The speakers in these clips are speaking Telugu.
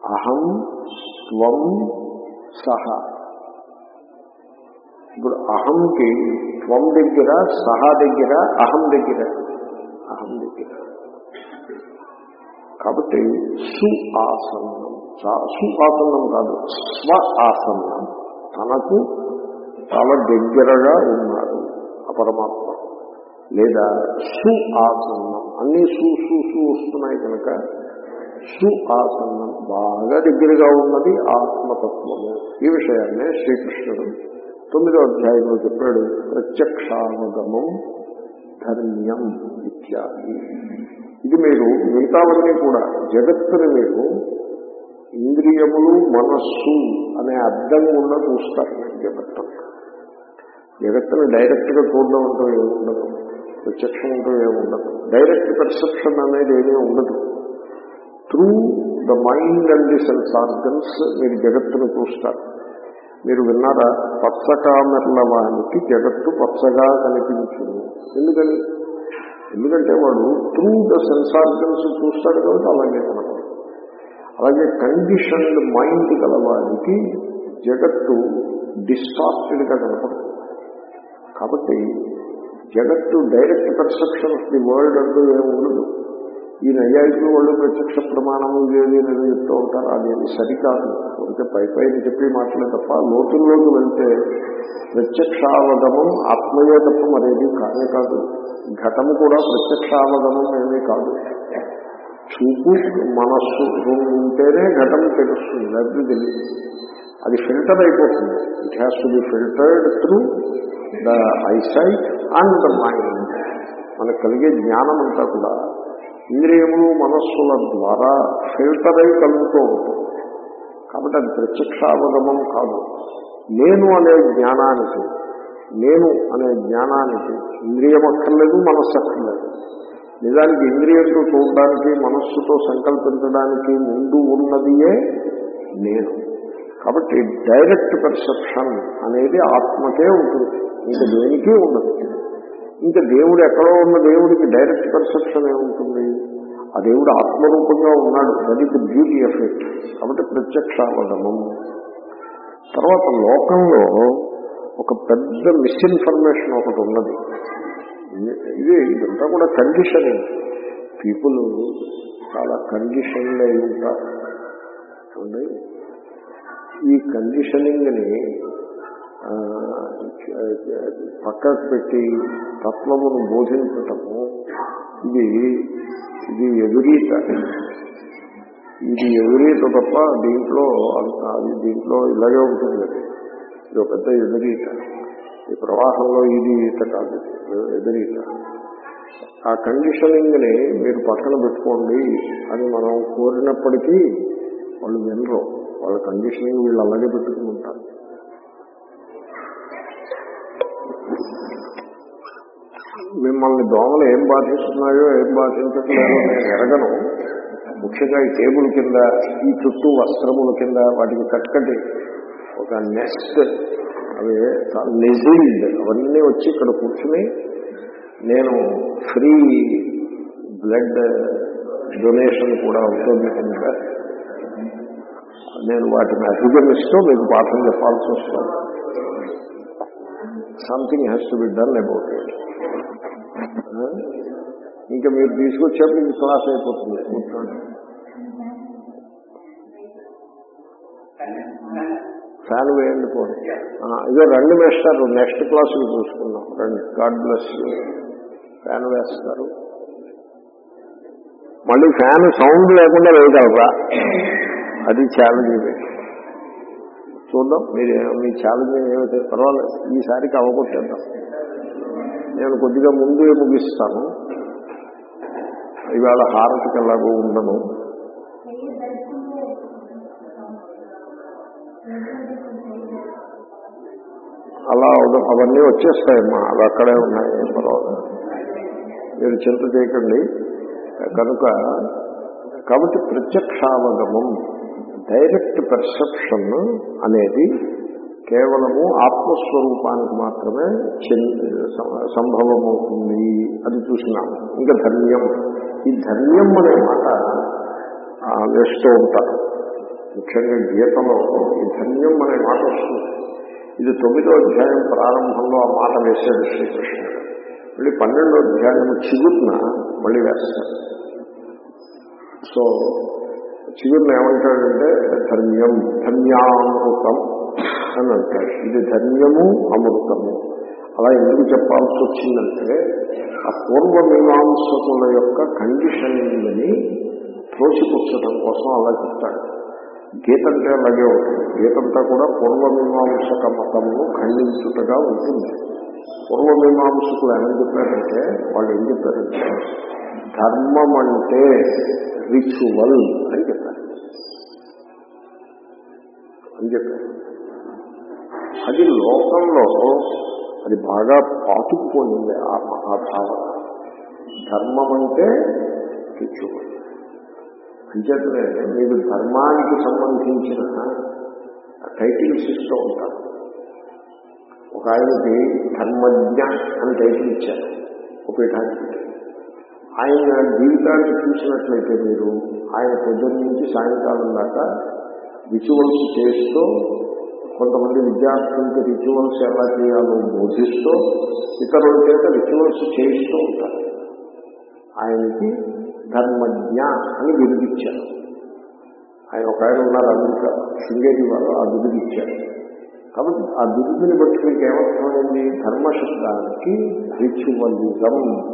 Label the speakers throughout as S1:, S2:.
S1: అహం త్వం సహ ఇప్పుడు అహంకి త్వం దగ్గర సహ దగ్గర అహం దగ్గర అహం దగ్గర కాబట్టి సు ఆసన్నం చా- సు ఆసన్నం కాదు స్వ ఆసన్నం తనకు చాలా దగ్గరగా ఉన్నాడు ఆ పరమాత్మ లేదా సు ఆసన్నం అన్ని సు సు సు వస్తున్నాయి కనుక సు ఆసన్నం బాగా దగ్గరగా ఉన్నది ఆత్మతత్వము ఈ విషయాన్నే శ్రీకృష్ణుడు తొమ్మిదో అధ్యాయంలో చెప్పాడు ప్రత్యక్షావగమం ధర్మ్యం ఇత్యాది ఇది మీరు మిగతావన్నీ కూడా జగత్తుని మీరు ఇంద్రియములు మనస్సు అనే అర్థం కూడా చూస్తారు మీరు జగత్తు జగత్తుని డైరెక్ట్ గా చూడడం అంటూ ఏమి ఉండదు ప్రత్యక్షం అంటూ ఏమి ఉండదు డైరెక్ట్ పర్సెప్షన్ అనేది ఏమీ ఉండదు through the mind and the sense organs మీరు జగత్తును చూస్తారు మీరు విన్నారా పచ్చకామెర్ల వానికి జగత్తు పచ్చగా కనిపించింది ఎందుకని ఎందుకంటే వాడు త్రూ ద సెన్స్ ఆర్గన్స్ చూస్తాడు కాబట్టి అలాగే కనపడదు అలాగే కండిషన్డ్ మైండ్ గలవాడికి జగత్తు డిస్టార్టెడ్ గా కనపడుతుంది కాబట్టి జగత్తు direct perception of the world అంటూ ఏమి ఉండదు ఈ నైయాయికులు వాళ్ళు ప్రత్యక్ష ప్రమాణము లేదు అనేది చెప్తూ ఉంటారు అదేమి సరికాదు అంటే పై పైన చెప్పే మాటలే తప్ప లోతుల్లోకి వెళ్తే ప్రత్యక్షావగమం ఆత్మయే తప్ప మరేది కానే కాదు ఘటము కూడా ప్రత్యక్షావగమం ఏమీ కాదు చూపు మనస్సు రెండు ఉంటేనే ఘటన తెలుస్తుంది లేకపోతే తెలియదు అది ఫిల్టర్ అయిపోతుంది it has to be filtered through the eyesight and the mind మనకు కలిగే జ్ఞానం అంతా కూడా ఇంద్రియములు మనస్సుల ద్వారా ఫిల్టర్ అయి కలుగుతూ ఉంటుంది కాబట్టి అది ప్రత్యక్షావగమం కాదు నేను అనే జ్ఞానానికి నేను అనే జ్ఞానానికి ఇంద్రియం అక్కర్లేదు మనస్సు అక్కర్లేదు నిజానికి ఇంద్రియంతో చూడడానికి మనస్సుతో సంకల్పించడానికి ముందు ఉన్నదియే నేను కాబట్టి డైరెక్ట్ పర్సెప్షన్ అనేది ఆత్మకే ఉంటుంది ఇంకా దేనికి ఉండదు ఇంకా దేవుడు ఎక్కడో ఉన్న దేవుడికి డైరెక్ట్ పర్సెప్షన్ ఏముంటుంది ఆ దేవుడు ఆత్మరూపంగా ఉన్నాడు that is the beauty of it కాబట్టి ప్రత్యక్షావగమం తర్వాత లోకంలో ఒక పెద్ద మిస్ఇన్ఫర్మేషన్ ఒకటి ఉన్నది ఇది ఇదంతా కూడా కండిషనింగ్ పీపుల్ చాలా కండిషన్లు అయి ఉంటారు చూడండి ఈ కండిషనింగ్ని ఆ, పక్కకు పెట్టి తత్వమును బోధించటము ఇది ఇది ఎదురీత ఇది ఎదురీత తప్ప దీంట్లో అంత అది దీంట్లో ఇలాగే ఉంటుంది అది. ఇది ఒక పెద్ద ఎదురీత ఈ ప్రవాహంలో ఇది ఈత కాదు ఇది ఎదురీత ఆ కండిషనింగ్ ని మీరు పక్కన పెట్టుకోండి అని మనం కోరినప్పటికీ వాళ్ళు వినరు వాళ్ళ కండిషనింగ్ వీళ్ళు అలాగే పెట్టుకుని ఉంటారు మిమ్మల్ని దోమలు ఏం బాధిస్తున్నాయో ఏం బాధించట్లేదో నేను ఎరగను ముఖ్యంగా ఈ టేబుల్ కింద ఈ చుట్టూ వస్త్రముల కింద వాటికి చక్కటి ఒక నెస్ట్ అవి లెజిల్డ్ అవన్నీ వచ్చి ఇక్కడ కూర్చుని నేను ఫ్రీ బ్లడ్ డొనేషన్ కూడా ఉంటుంది కనుక నేను వాటిని అధిగమిస్తూ మీకు పాఠం చెప్పాల్సి వస్తుంది something has to be done about it ఇంకా మీరు తీసుకొచ్చేప్పుడు మీకు క్లాస్ అయిపోతుంది కూర్చోండి ఫ్యాన్ వేయండి పోండి ఆ, ఇదో రండి వేస్తారు నెక్స్ట్ క్లాస్ చూసుకుందాం రండి గాడ్ బ్లెస్ యూ ఫ్యాన్ వేస్తారు మళ్ళీ ఫ్యాన్ సౌండ్ లేకుండా వేయగలరా అది ఛాలెంజ్ ఇది చూద్దాం మీరు మీ ఛాలెంజ్ ఏమైతే పర్వాలేదు ఈసారికి అవగొట్టేద్దాం నేను కొద్దిగా ముందు ముగిస్తాను ఇవాళ హారతికి ఎలాగో ఉండను అలా అవడం అవన్నీ వచ్చేస్తాయమ్మా అవి అక్కడే ఉన్నాయి ఏం పర్వాలేదు మీరు చింత చేయకండి కనుక కాబట్టి ప్రత్యక్షావగమం డైరెక్ట్ పర్సెప్షన్ అనేది కేవలము ఆత్మస్వరూపానికి మాత్రమే చెన్- సం- సంభవమవుతుంది అది చూసినాం ఇంకా ధర్మ్యం ఈ ధర్మ్యం అనే మాట ఆ, వేస్తూ ఉంటారు ముఖ్యంగా గీతలో ఈ ధన్యం అనే మాట వస్తుంది ఇది తొమ్మిదో అధ్యాయం ప్రారంభంలో ఆ మాట వేశాడు శ్రీకృష్ణుడు మళ్ళీ పన్నెండో అధ్యాయం చిగురున మళ్ళీ వేస్తాడు సో చిగురున ఏమంటాడంటే ధన్యం ధన్యామృతం అని అంటాడు ఇది ధన్యము అమృతము అలా ఎందుకు చెప్పాల్సి వచ్చిందంటే ఆ పూర్వ మీమాంసకుల యొక్క కండిషనింగ్ని త్రోసిపుచ్చడం కోసం అలా చెప్తాడు గీత అంటే అలాగే ఉంటుంది గీతంతా కూడా పూర్వమీమాంసక మతమును ఖండించుటగా ఉంటుంది పూర్వమీమాంసకులు ఏమని చెప్పారంటే వాళ్ళు ఏం చెప్పారంటే ధర్మం అంటే రిచువల్ అని చెప్పారు అని చెప్పారు అది లోకంలో అది బాగా పాతుకుపోయింది ఆ ఆ భావన ధర్మం అంటే రిచువల్ అంచేతనే మీరు ధర్మానికి సంబంధించిన టైటిల్స్ ఇస్తూ ఉంటారు ఒక ఆయనకి ధర్మజ్ఞ అని టైటిల్ ఇచ్చారు ఒక పీఠానికి ఆయన జీవితాన్ని చూసినట్లయితే మీరు ఆయన పొద్దున్న నుంచి సాయంకాలం దాకా రిచువల్స్ చేస్తూ కొంతమంది విద్యార్థులకి రిచువల్స్ ఎలా చేయాలో బోధిస్తూ ఇతరుల చేత రిచువల్స్ చేయిస్తూ ఉంటారు ఆయనకి ధర్మజ్ఞ అని బిరుదిచ్చారు ఆయన ఒక ఆయన ఉన్నారు అమెరికా శృంగేరి వారు ఆ బిరుదిచ్చారు కాబట్టి ఆ బిరుదుని బట్టి మీకు ఏమర్థమైంది ధర్మశబ్దానికి రిచువలిజం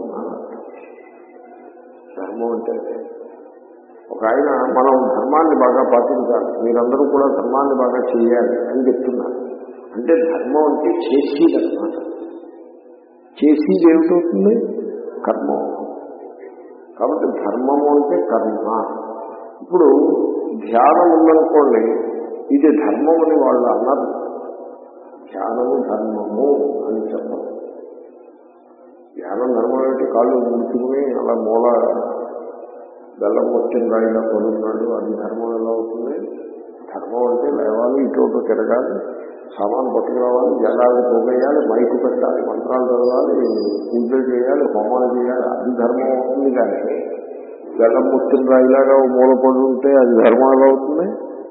S1: ధర్మం అంటే ఒక ఆయన మనం ధర్మాన్ని బాగా పాటించాలి మీరందరూ కూడా ధర్మాన్ని బాగా చేయాలి అని చెప్తున్నారు అంటే ధర్మం అంటే చేసేది అనమాట చేసేది ఏమిటవుతుంది కర్మం కాబట్టి ధర్మము అంటే కర్మ ఇప్పుడు ధ్యానం ఉందనుకోండి ఇది ధర్మం అని వాళ్ళు అన్నారు ధ్యానము ధర్మము అని చెప్పరు ధ్యానం ధర్మం ఏంటి కాళ్ళు ముడుచుకుని అలా మూల బెల్లం వచ్చిన రాయిలా పడున్నాడు అది ధర్మం ఎలా అవుతుంది ధర్మం అంటే లేవాలి ఇటు తిరగాలి సామాను పట్టుకురావాలి జలాలు పోగేయాలి మైకు పెట్టాలి మంత్రాలు చదవాలి పూజలు చేయాలి హోమాలు చేయాలి అది ధర్మం అవుతుంది కానీ బెల్లం ముట్టిన రాయిలాగా మూలపడి ఉంటే అది ధర్మం ఎలా అవుతుంది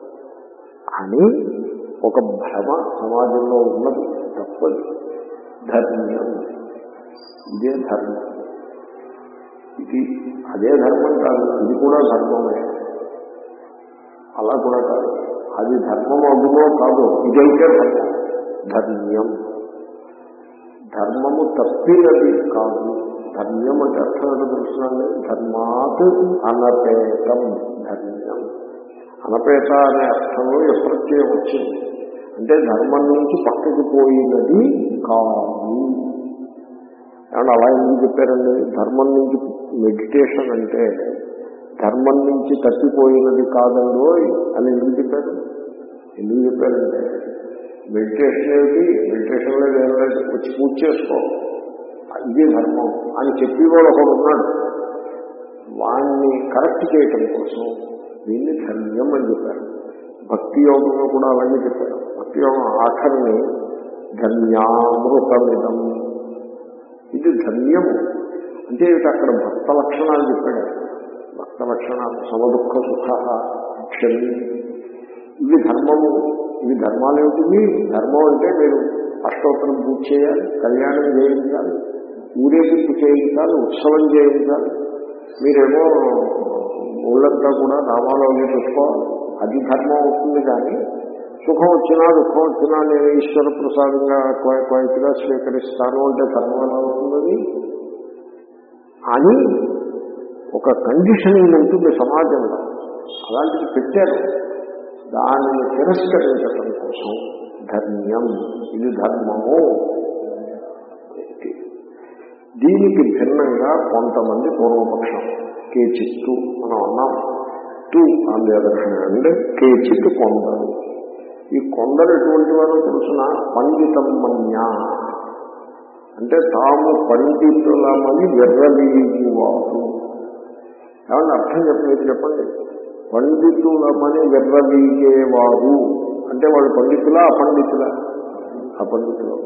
S1: అని ఒక భ్రమ సమాజంలో ఉన్నది తప్పది ధర్మ్యం ఇదే ధర్మం ఇది అదే ధర్మం కాదు ఇది కూడా ధర్మమే అలా కూడా కాదు అది ధర్మం అగునో కాదు ఇదైతే ధర్మం ధర్మ్యం ధర్మము తప్పినది కాదు ధర్మ్యం అంటే అర్థం ఏంటో తెలుసునండి ధర్మాత్ అనపేతం ధర్మ్యం అనపేత అనే అర్థంలో ఎప్రత్యయం వచ్చింది అంటే ధర్మం నుంచి పక్కకి పోయినది కాదు ఏమన్నా అలా ఎందుకు చెప్పారండి ధర్మం నుంచి మెడిటేషన్ అంటే ధర్మం నుంచి తప్పిపోయినది కాదండో అని ఎందుకు చెప్పారు ఎందుకు చెప్పారంటే మెడిటేషన్ ఏమిటి మెడిటేషన్ లేదు ఏం లేదు వచ్చి పూజ చేసుకో ఇదే ధర్మం అని చెప్పేవాడు ఒకడు ఉన్నాడు వాణ్ణి కరెక్ట్ చేయటం కోసం దీన్ని ధర్మ్యం అని చెప్పారు భక్తి యోగంలో కూడా అలాగే చెప్పారు భక్తి యోగం ఆఖరిని ధన్యామృతమిదం ఇది ధన్యము అంటే ఇటు అక్కడ భక్త లక్షణాలు చెప్పాడు భక్త లక్షణాలు సమదుఃఖ సుఖ క్షమి ఇవి ధర్మము ఇవి ధర్మాలు ఏమిటి ధర్మం అంటే మీరు అష్టోత్తరం పూజ చేయాలి కళ్యాణం చేయించాలి ఊరేగింపు చేయించాలి ఉత్సవం చేయించాలి మీరేమో ఊళ్ళంతా కూడా నామాలు అవి పెట్టుకోవాలి అది ధర్మం అవుతుంది కానీ సుఖం వచ్చినా దుఃఖం వచ్చినా నేను ఈశ్వర ప్రసాదంగా క్వైట్గా స్వీకరిస్తాను అంటే ధర్మం ఎలా అవుతుంది అని ఒక కండిషనింగ్ ఉంటుంది సమాజంలో అలాంటిది పెట్టారు దానిని తిరస్కరించడం కోసం ధర్మ్యం ఇది ధర్మము దీనికి భిన్నంగా కొంతమంది పూర్వపక్షం కేచిత్తు మనం అన్నాం too on the other hand కేచిత్ కొందరు ఈ కొందరు ఎటువంటి వారు తెలుసిన పండితమ్మన్యా అంటే తాము పండితులమని వెర్రవీయువారు ఏమన్నా అర్థం చెప్పలేదు చెప్పండి పండితులమని వెర్రవీగేవారు అంటే వాళ్ళు పండితులా అపండితులా అపండితులు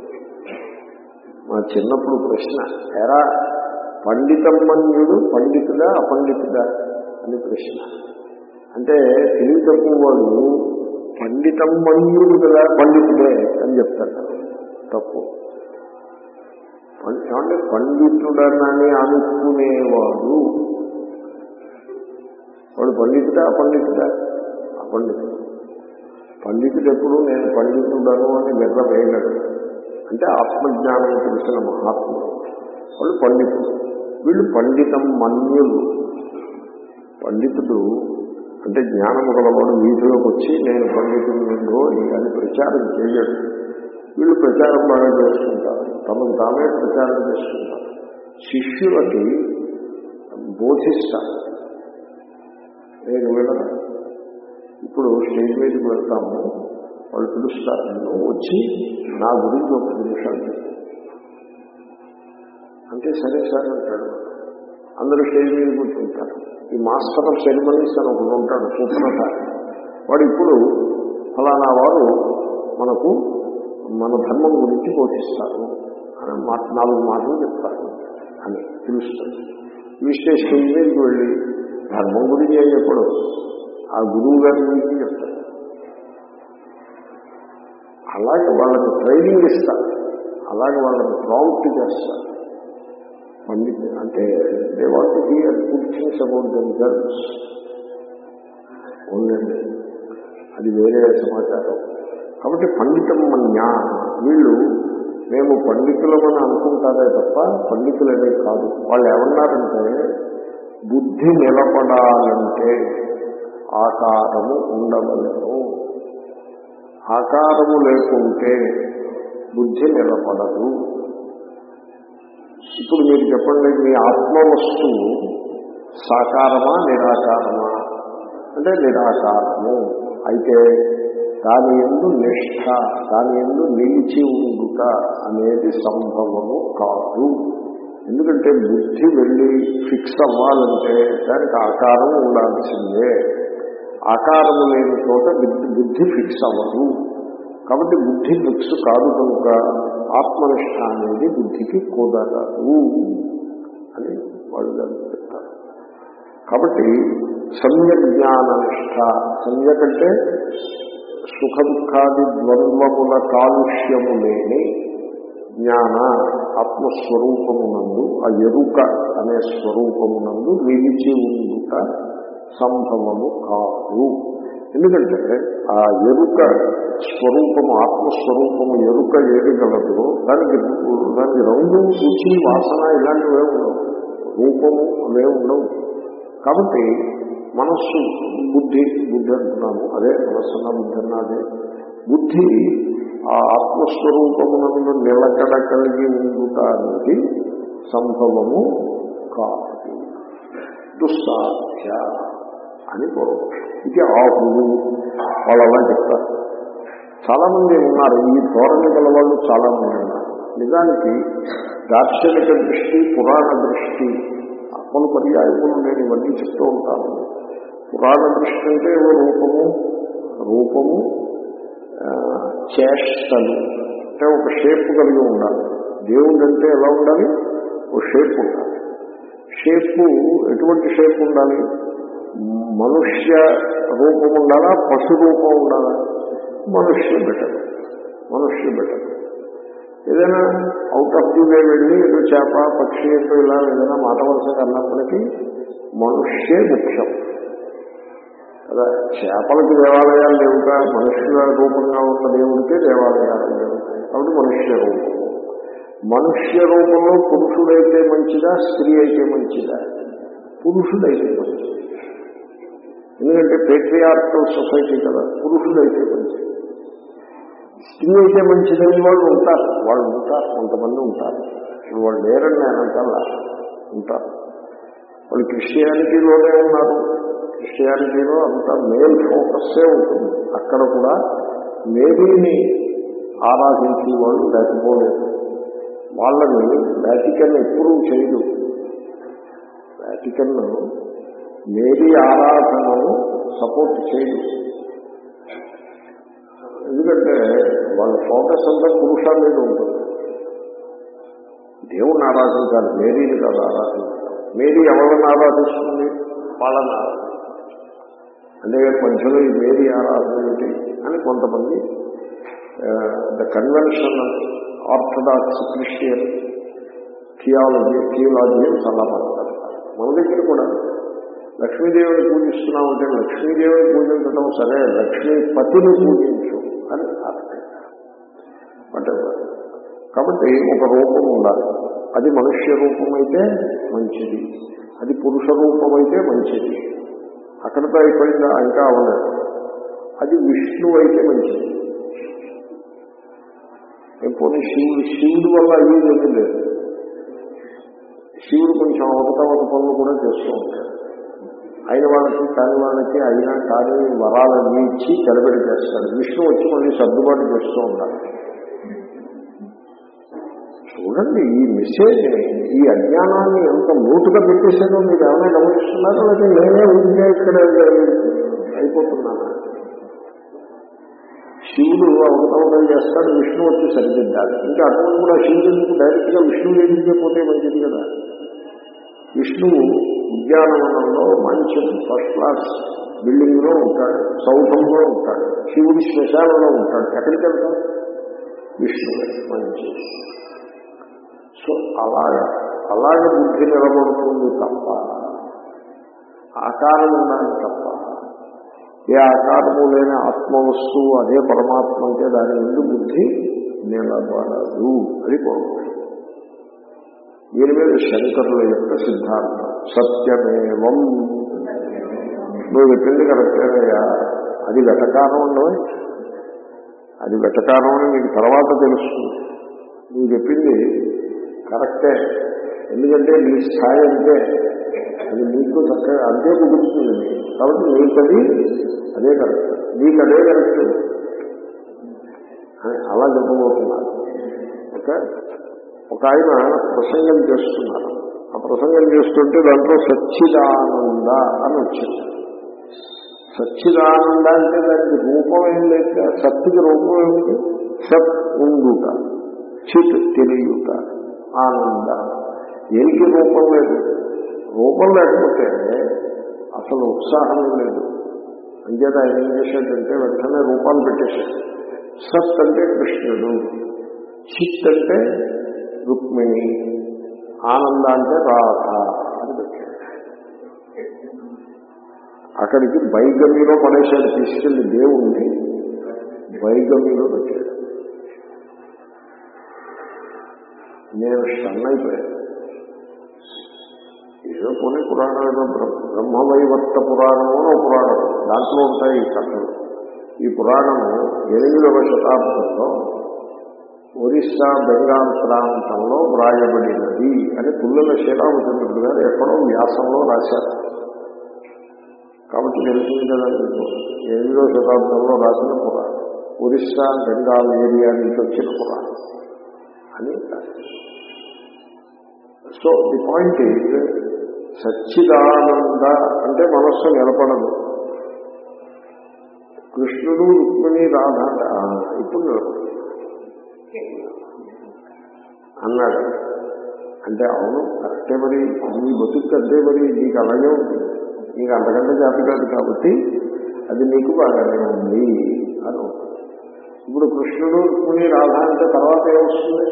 S1: మా చిన్నప్పుడు ప్రశ్న ఎరా పండితమ్మన్యుడు పండితుడా అపండితుడా అని ప్రశ్న అంటే తెలివి తక్కువ వాళ్ళు పండితం మన్యుడు కదా పండితుడే అని చెప్తారు తప్పు పం- ఏమంటే పండితుడనని అనుకునేవాడు వాడు పండితుడా పండితుడా అపండితుడు పండితుడు ఎప్పుడు నేను పండితుడను అని గర్వ వేయగలడు అంటే ఆత్మజ్ఞానం తెలిసిన మహాత్ముడు వాళ్ళు పండితుడు వీళ్ళు పండితం మన్యులు పండితుడు అంటే జ్ఞానము గలవాడు వీధిలోకి వచ్చి నేను పండితుడు అని ప్రచారం చేయడు వీళ్ళు ప్రచారం బాగా చేసుకుంటారు తమకు తామే ప్రచారం చేసుకుంటారు శిష్యులకి బోధిస్తారు నేను వెళ్ళను ఇప్పుడు స్టేజ్ మీదకి వెళ్తాము వాళ్ళు పిలుస్తారు నన్ను వచ్చి నా గురించి ఒక పది నిమిషాలు చెప్పు అంటే సరే సార్ అంటాడు అందరూ స్టేజ్ మీద కూర్చుంటారు ఈ మాస్టర్ ఆఫ్ సెరమనీస్ అని ఒకడు ఉంటాడు సూపర్ వాడు ఇప్పుడు ఫలానా వారు మనకు మన ధర్మం గురించి బోధిస్తారు అని మాట నాలుగు మాటలు చెప్తారు అని తెలుస్తుంది ఈ స్టేషన్ మీదకి వెళ్ళి ధర్మం గురించి ఏం చెప్పడు ఆ గురువు గారి గురించి చెప్తాడు అలాగే వాళ్ళకి ట్రైనింగ్ ఇస్తారు అలాగే వాళ్ళని ప్రాంప్ట్ చేస్తారు పండిత్ అంటే they want hear good things about themselves ఉండండి అది వేరే సమాచారం కాబట్టి పండితం మన్యా వీళ్ళు మేము పండితులమని అనుకుంటారే తప్ప పండితులనే కాదు వాళ్ళు ఏమన్నారంటే బుద్ధి నిలబడాలంటే ఆకారము ఉండవలను ఆకారము లేకుంటే బుద్ధి నిలబడదు ఇప్పుడు మీరు చెప్పండి మీ ఆత్మ వస్తువు సాకారమా నిరాకారమా అంటే నిరాకారము అయితే దాని ఎందు నిష్ఠ దాని ఎందు నిలిచి ఉండుట అనేది సంభవము కాదు ఎందుకంటే బుద్ధి వెళ్ళి ఫిక్స్ అవ్వాలంటే దానికి ఆకారం ఉండాల్సిందే ఆకారము లేని చోట బుద్ధి బుద్ధి ఫిక్స్ అవ్వదు కాబట్టి బుద్ధి ఫిక్స్ కాదు కనుక ఆత్మనిష్ట అనేది బుద్ధికి కుదరదు అని వాళ్ళు దాన్ని చెప్తారు కాబట్టి సమ్యక్ జ్ఞాన నిష్ట సమ్యక్ అంటే సుఖ దుఃఖాది ద్వంద్వముల కాలుష్యము లేని జ్ఞాన ఆత్మస్వరూపమునందు ఆ ఎరుక అనే స్వరూపమునందు నిలిచి ఉండుట సంభవము కాదు ఎందుకంటే ఆ ఎరుక స్వరూపము ఆత్మస్వరూపము ఎరుక ఏది గలదో దానికి దానికి రంగు రుచి వాసన ఇలాంటివే ఉండవు రూపము అవే ఉండవు కాబట్టి మనస్సు బుద్ధి బుద్ధి అంటున్నాము అదే మనస్సున్న బుద్ధి అన్న అదే బుద్ధి ఆ ఆత్మస్వరూపమునందు నిలకడ కలిగి ఉండుట అనేది సంభవము కాదు దుస్సాధ్య అని పూర్వపక్షం ఇది ఆహుడు వాళ్ళు అలా చెప్తారు చాలా మంది ఉన్నారు ఈ ధోరణి గల వాళ్ళు చాలా మంది ఉన్నారు నిజానికి దార్శనిక దృష్టి పురాణ దృష్టి పలు పర్యాయములు నేను ఇవన్నీ చెప్తూ ఉంటాను పురాణ దృష్టి అంటే ఏవో రూపము రూపము ఆ, చేష్టలు అంటే ఒక షేప్ కలిగి ఉండాలి దేవుడు అంటే ఎలా ఉండాలి ఒక షేప్ ఉండాలి షేపు ఎటువంటి షేప్ ఉండాలి మనుష్య రూపం ఉండాలా పశు రూపం ఉండాలా మనుష్య బెటర్ మనుష్య బెటర్ ఏదైనా అవుట్ ఆఫ్ ది వే వెళ్ళి ఏదో చేప పక్షి ఏదో ఇలా ఏదైనా మాట వరుసగా అన్నప్పటికీ మనుష్యే ముఖ్యం కదా చేపలకి దేవాలయాలు లేవుగా మనుష్యుల రూపంగా ఉన్న దేవుడికే దేవాలయాలు లేవు కాబట్టి మనుష్య రూపం మనుష్య రూపంలో పురుషుడైతే మంచిదా స్త్రీ అయితే మంచిదా పురుషుడైతే మంచిది ఎందుకంటే పేట్రియార్కల్ సొసైటీ కదా పురుషుడైతే మంచిది స్త్రీ అయితే మంచిదని వాళ్ళు ఉంటారు వాళ్ళు ఉంటారు కొంతమంది ఉంటారు ఇప్పుడు వాళ్ళు లేరని నేను అంటల్లా ఉంటారు వాళ్ళు క్రిస్టియానిటీలోనే ఉన్నారు క్రిస్టియానిటీలో అంతా మేల్ ఫోకస్సే ఉంటుంది అక్కడ కూడా మేరీని ఆరాధించి వాళ్ళు లేకపోలేదు వాళ్ళని వ్యాటికన్ ఎప్పుడూ చేయదు వ్యాటికన్ మేరీ ఆరాధనను సపోర్ట్ చేయదు ఎందుకంటే వాళ్ళ ఫోకస్ అంతా పురుష మీద ఉంటుంది దేవుణ్ణి ఆరాధించాలి మేరీని కాదు ఆరాధించాలి మేరీ ఎవరిని ఆరాధిస్తుంది వాళ్ళని ఆరాధించాలి అంటే మధ్యలో ఈ మేరీ ఆరాధన ఏమిటి అని కొంతమంది the convention orthodox Christian theology theologians అలా మాట్లాడతారు మన దగ్గర కూడా లక్ష్మీదేవిని పూజిస్తున్నామంటే లక్ష్మీదేవిని పూజించడం సరే లక్ష్మీపతిని పూజించు అని అర్థం whatever. కాబట్టి ఒక రూపం ఉండాలి అది మనుష్య రూపం అయితే మంచిది అది పురుష రూపం అయితే మంచిది అక్కడితో అయిపోయిందా ఇంకా అవ్వలేదు అది విష్ణువు అయితే మంచిది పోనీ శివుడు శివుడు వల్ల అయ్యేది లేదు శివుడు కొంచెం అవతవత పనులు కూడా చేస్తూ ఉంటాడు అయిన వాళ్ళకి కాని వాళ్ళకి అయినా కానీ వరాలన్నీ ఇచ్చి తెలబెడి చేస్తాడు విష్ణు వచ్చి మళ్ళీ సర్దుబాటు చేస్తూ ఉండాలి చూడండి ఈ మెసేజ్ ఈ అజ్ఞానాన్ని ఎంత మూటుగా పెట్టేశారో మీరు ఏమైనా గమనిస్తున్నారో లేకపోతే నేనే ఊరికే ఇక్కడ అయిపోతున్నాను శివుడు అవతవడం చేస్తాడు విష్ణు వచ్చి సరిదిద్దాలి ఇంకా అటువంటి కూడా శివుడు ఎందుకు డైరెక్ట్ గా విష్ణువు ఎదిగితే పోతే మంచిది కదా విష్ణువు ఉద్యానవనంలో మంచి ఫస్ట్ క్లాస్ బిల్డింగ్ లో ఉంటాడు సౌధంలో ఉంటాడు శివుడి శ్మశానంలో ఉంటాడు ఎక్కడికి వెళ్తాడు విష్ణువు మంచి సో అలాగా అలాగే బుద్ధి నిలబడుతుంది తప్ప ఆకారం ఉండాలి తప్ప ఏ ఆకారము లేని ఆత్మవస్తువు అదే పరమాత్మ అంటే దాని ముందు బుద్ధి నిలబడదు అది కోరుకుంటుంది దీని మీద శంకరుల యొక్క సిద్ధాంతం సత్యమేవం నువ్వు చెప్పింది కరెక్టేనయ్యా అది వెటకారం ఉండవు అది వెటకారం అని మీకు తర్వాత తెలుస్తుంది నువ్వు చెప్పింది కరెక్టే ఎందుకంటే నీ స్థాయి అంటే అది నీకు చక్కగా అంతే కుదురుతుంది కాబట్టి నీకది అదే కరెక్ట్ నీకు అదే కరెక్ట్ అని అలా చెప్పబోతున్నారు ఓకే ఒక ఆయన ప్రసంగం చేస్తున్నారు ఆ ప్రసంగం చేస్తుంటే దాంట్లో సచ్చిదానంద అని వచ్చింది సచ్చిదానంద అంటే దానికి రూపం ఏం లేదు సత్తుకి రూపం ఏమిటి సత్ ఉండుట చిత్ తెలియుట ఆనంద దేనికి రూపం లేదు రూపం లేకపోతే అసలు ఉత్సాహం లేదు అంచేత ఆయన ఏం చేశాడంటే వెంటనే రూపాలు పెట్టేశాడు సత్ అంటే కృష్ణుడు చిత్ అంటే రుక్మిణి ఆనంద అంటే రాధ అని పెట్టాడు అక్కడికి బైగమిలో పడేశాడు తీసుకెళ్లి దేవుణ్ణి బైగమిలో పెట్టాడు నేను స్టన్ అయిపోయాను ఏదో కొన్ని పురాణం ఏదో బ్రహ్మవైవర్త పురాణము అని పురాణం దాంట్లో ఉంటాయి ఈ కథలు ఈ పురాణము ఎనిమిదవ శతాబ్దంలో ఒరిస్సా బెంగాల్ ప్రాంతంలో వ్రాయబడినది అని పుల్లల శ్రీరామచంద్రుడు గారు ఎక్కడో వ్యాసంలో రాశారు కాబట్టి తెలిసింది కదా మీకు ఎనిమిదవ శతాబ్దంలో రాసిన పురాణం ఒరిస్సా బెంగాల్ ఏరియా నుంచి వచ్చిన పురాణం అని సో ది పాయింట్ ఈజ్ సచ్చిదానంద అంటే మనస్సు నిలబడదు కృష్ణుడు రుక్మిణి రాధ ఇప్పుడు అన్నాడు అంటే అవును కరెక్టే మరి నీ బతుకు అదే మరి నీకు అలాగే ఉంటుంది నీకు అంతకంటే జాతి కాదు కాబట్టి అది నీకు బాగానే ఉంది అని ఇప్పుడు కృష్ణుడు రుక్మిణి రాధ అంటే తర్వాత ఏమొస్తుంది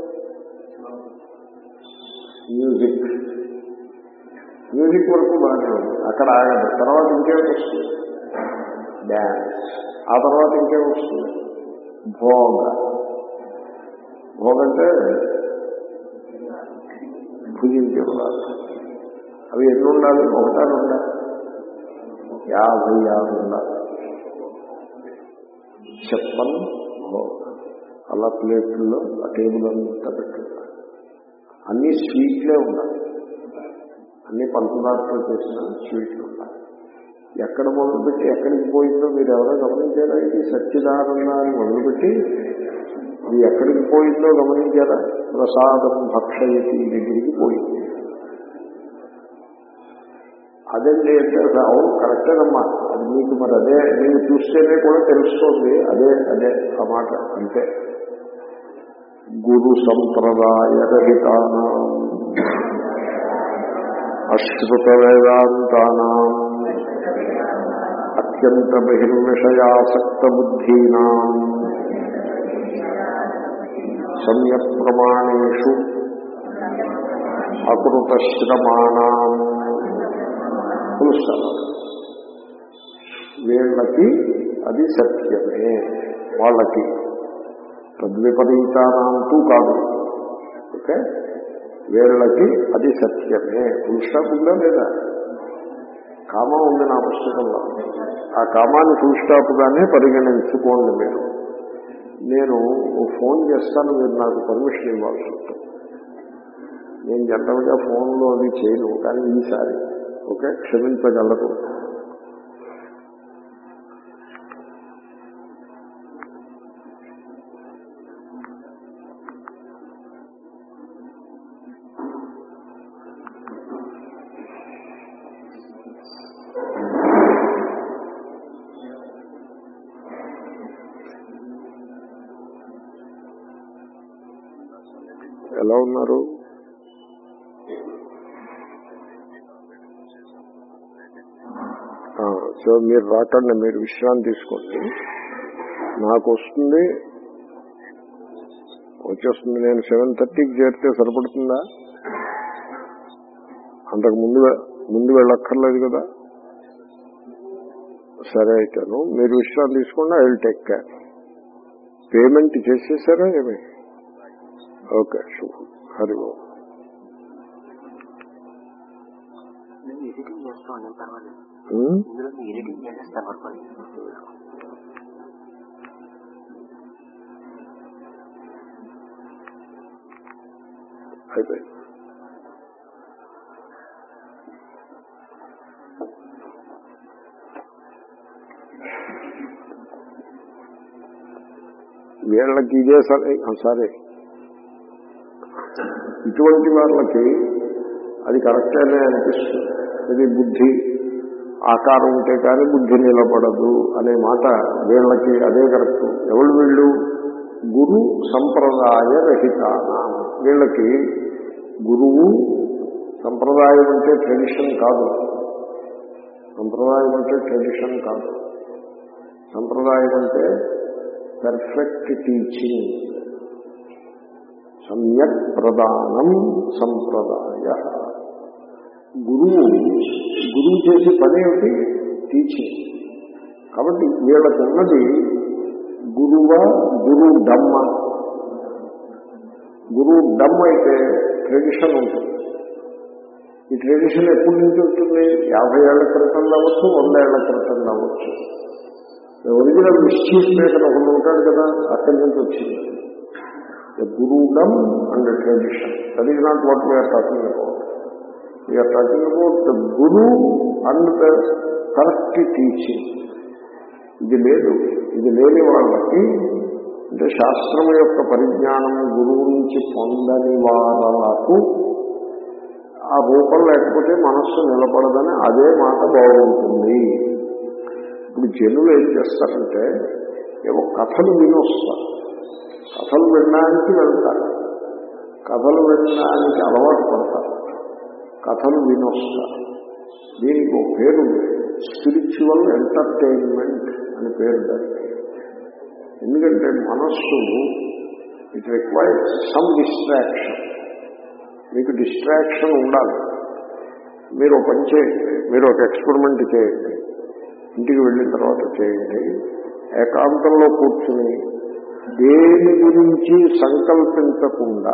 S1: మ్యూజిక్ మ్యూజిక్ వరకు బాగానే ఉంది అక్కడ ఆగదు తర్వాత ఇంకేం వస్తుంది డ్యాన్స్ ఆ తర్వాత ఇంకేం వస్తుంది భోగ భోగ అంటే భుజించే ఉండాలి అవి ఎన్ని ఉండాలి ఒకటాలు ఉండాలి యాభై యాభై ఉండాలి చెప్పను భోగ అలా ప్లేట్లలో ఆ టేబుల్ అంతా పెట్టుకుంటారు అన్ని స్వీట్లే ఉండాలి అన్ని పంచదారతో చేసిన స్వీట్లు ఉండాలి ఎక్కడ మొదలుపెట్టి ఎక్కడికి పోయిందో మీరు ఎవరో గమనించారా ఇది సచ్చిదానంద అని మొదలుపెట్టి ఇది ఎక్కడికి పోయిందో గమనించారా ప్రసాదం భక్షయతి దగ్గరికి పోయింది అదండి అంటే అవును కరెక్టేనమ్మా అది మీకు మరి అదే నేను చూస్తేనే కూడా తెలుస్తోంది అదే అదే ఆ మాట అంతే గురు సంప్రదాయ రహితానా అశ్రుత వేదాంతానా అత్యంత బహిర్విషయాసక్త బుద్ధీనా సమ్యక్ ప్రమాణేషు అకృతశ్రమాణం పులుస్తారు వీళ్ళకి అది సత్యమే వాళ్ళకి తద్విపరీతానంటూ కాదు ఓకే వీళ్ళకి అది సత్యమే పురుషాప్ ఉందా లేదా కామం ఉంది నా పుస్తకంలో ఆ కామాన్ని పురుషాపుగానే పరిగణించుకోండి మీరు నేను ఓ ఫోన్ చేస్తాను మీరు నాకు పర్మిషన్ ఇవ్వాల్సి ఉంటుంది నేను జనరల్గా ఫోన్లో అది చేయను కానీ ఈసారి ఓకే క్షమించగలరు ఎలా ఉన్నారు ఆ, సో మీరు రాకండి మీరు విశ్రాంతి తీసుకోండి నాకు వస్తుంది వచ్చేస్తుంది నేను సెవెన్ థర్టీకి చేరితే సరిపడుతుందా అంతకు ముందు వె- ముందు వెళ్ళక్కర్లేదు కదా సరే అయితేను మీరు విశ్రాంతి తీసుకోండి I will take care payment చేసేసారా ఏమి ఓకే శుభం హరి ఓం
S2: నేను ఎడిటింగ్ చేస్తూ ఉన్నాను పర్వాలేదు
S1: ఉమ్,
S2: ఇందులో మీ ఎడిటింగ్ చేసేస్తా పర్వాలేదు
S1: అయిపోయింది వీళ్ళకి ఇదే సరే సరే ఇటువంటి వాళ్ళకి అది కరెక్టేనే అనిపిస్తుంది ఇది బుద్ధి ఆకారం ఉంటే కానీ బుద్ధి నిలబడదు అనే మాట వీళ్ళకి అదే కరెక్ట్ ఎవరు వీళ్ళు గురు సంప్రదాయ రహితానా వీళ్ళకి గురువు సంప్రదాయం అంటే ట్రెడిషన్ కాదు సంప్రదాయం అంటే ట్రెడిషన్ కాదు సంప్రదాయం అంటే పెర్ఫెక్ట్ టీచింగ్ సమ్యక్ ప్రదానం సంప్రదాయ గురువు గురువు చేసే పని ఏమిటి టీచింగ్ కాబట్టి వీళ్ళకు ఉన్నది గురువ గురు డమ్మ గురువు డమ్ అయితే ట్రెడిషన్ ఉంటుంది ఈ ట్రెడిషన్ ఎప్పటి నుంచి ఉంటుంది యాభై ఏళ్ల క్రితం కావచ్చు వంద ఏళ్ల క్రితం కావచ్చు ఒరిజినల్ మిస్చీఫ్ మేకర్ ఒకడు ఉంటాడు కదా అక్కడి నుంచి వచ్చింది the gurudom and tradition that is not what we are talking about we are talking about the guru and the correct teaching ఇది లేదు ఇది లేని వాళ్ళకి అంటే శాస్త్రం యొక్క పరిజ్ఞానం గురువు నుంచి పొందని వాళ్ళకు ఆ రూపం లేకపోతే మనస్సు నిలబడదని అదే మాట బాగుంటుంది ఇప్పుడు జనులు ఏం చేస్తారంటే ఏవో కథలు వినొస్తారు కథలు వినడానికి వెళ్తారు కథలు వినడానికి అలవాటు పడతారు కథలు వినొస్తారు దీనికి ఒక పేరు స్పిరిచువల్ ఎంటర్టైన్మెంట్ అని పేరు దానికి ఎందుకంటే మనస్సు ఇట్ రిక్వైర్స్ సమ్ డిస్ట్రాక్షన్ మీకు డిస్ట్రాక్షన్ ఉండాలి మీరు ఒక పని చేయండి మీరు ఒక ఎక్స్పెరిమెంట్ చేయండి ఇంటికి వెళ్ళిన తర్వాత చేయండి ఏకాంతంలో కూర్చుని దేని గురించి సంకల్పించకుండా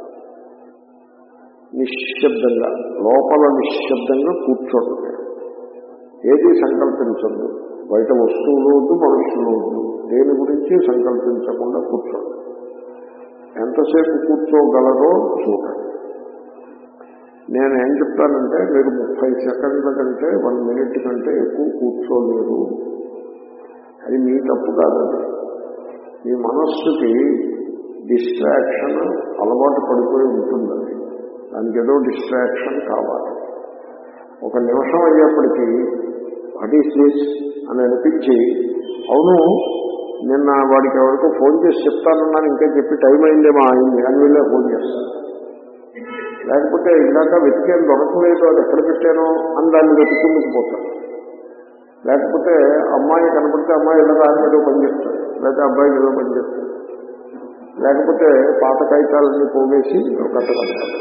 S1: నిశ్శబ్దంగా లోపల నిశ్శబ్దంగా కూర్చోండి ఏది సంకల్పించదు బయట వస్తువులు వద్దు మనుషులు వద్దు దేని గురించి సంకల్పించకుండా కూర్చోండి ఎంతసేపు కూర్చోగలరో చూడండి నేను ఏం చెప్తానంటే మీరు ముప్పై సెకండ్ల కంటే వన్ మినిట్ కంటే ఎక్కువ కూర్చోలేరు అది మీ తప్పు కాదండి మీ మనస్సుకి డిస్ట్రాక్షన్ అలవాటు పడిపోయి ఉంటుందండి దానికి ఏదో డిస్ట్రాక్షన్ కావాలి ఒక నిమిషం అయ్యేప్పటికీ వాట్ ఈస్ దిస్ అని అనిపించి అవును నిన్న వాడికి ఎవరికో ఫోన్ చేసి చెప్తానన్నాను ఇంకా చెప్పి టైం అయిందేమో అయింది అని వెళ్ళే ఫోన్ చేస్తాను లేకపోతే ఇందాక వెతికేం దొరకలేదు అది ఎక్కడ పెట్టానో అని దాన్ని వెతుకుందుకు పోతాను లేకపోతే అమ్మాయి కనపడితే అమ్మాయి ఏదో ఏదో పని చేస్తాడు లేకపోతే అబ్బాయికి ఏదో పని చేస్తాడు లేకపోతే పాత కాగితాలన్నీ పోగేసి ఒక కట్ట కడతాడు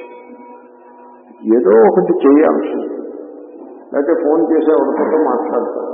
S1: ఏదో ఒకటి చేయాల్సి లేకపోతే ఫోన్ చేసే ఒకరితో మాట్లాడతాడు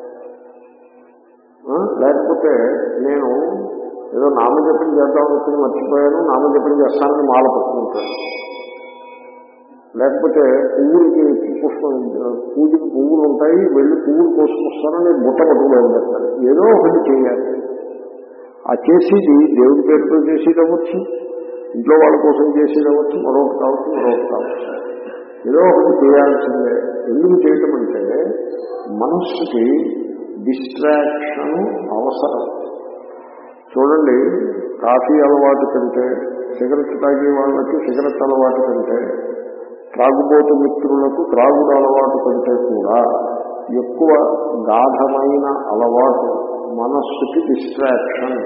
S1: ఆ, లేకపోతే నేను ఏదో నామజపం చేద్దాం వచ్చి మర్చిపోయాను నామజపం చేస్తానని మాల పట్టుకుంటాను లేకపోతే పువ్వులకి పుష్పం పూజకి పువ్వులు ఉంటాయి వెళ్ళి పువ్వులు కోసుకొస్తానని బుట్ట పట్టుకుని పెడతాను ఏదో ఒకటి చేయాలి ఆ చేసేది దేవుడి పేరుతో చేసేది అవ్వచ్చు ఇంట్లో వాళ్ళ కోసం చేసేది అవ్వచ్చు మరొకటి కావచ్చు మరొకటి కావచ్చు ఏదో ఒకటి చేయాల్సిందే ఎందుకు చేయటం అంటే మనస్సుకి డిస్ట్రాక్షన్ అవసరం చూడండి కాఫీ అలవాటు కంటే సిగరెట్ తాగే వాళ్ళకి సిగరెట్ అలవాటు కంటే త్రాగుబోతు మిత్రులకు త్రాగుడు అలవాటు కంటే కూడా ఎక్కువ గాఢమైన అలవాటు మనస్సుకి డిస్ట్రాక్షన్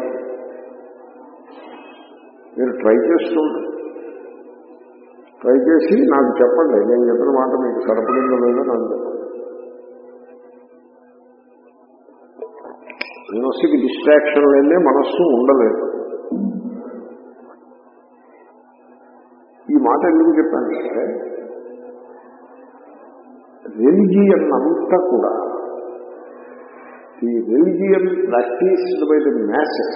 S1: మీరు ట్రై చేస్తుండే ట్రై చేసి నాకు చెప్పండి నేను చెప్పిన మాట మీకు సరిపడిందో లేదో నాకు చెప్పండి మనస్సుకి డిస్ట్రాక్షన్ లేదే మనస్సు ఉండలేదు ఈ మాట ఎందుకు చెప్పానంటే రిలిజియన్ అంతా కూడా ఈ religion practised by the masses